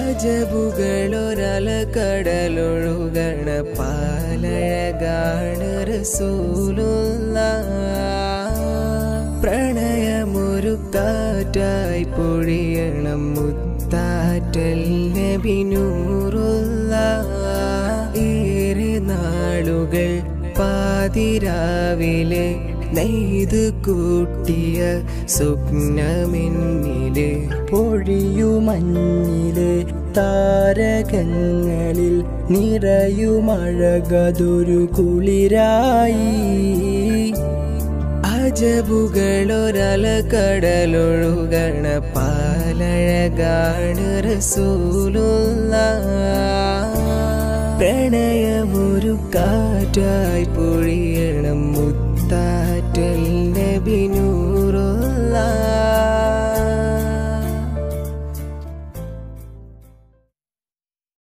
അജബുകളൊരല കടലൊഴുകണ പാലഴകാണ് റസൂലുള്ള പ്രണയമൊരു കാറ്റായി പൊഴിയണം മുത്താറ്റൽ നബിനൂറുള്ള ഏറെ നാളുകൾ പാതിരാവിലെ നെയ്ത് കൂട്ടിയ സ്വപ്നമെന്നില് പൊഴിയുമഞ്ഞിലെ താരകങ്ങളിൽ നിറയുമഴകതൊരു കുളിരായി അജബുകളൊരല കടലൊഴുകണ പാലഴകാണ് റസൂലുള്ള പ്രണയമൊരു കാറ്റായി പൊഴിയണം മുത്താറ്റൽ നബിനൂ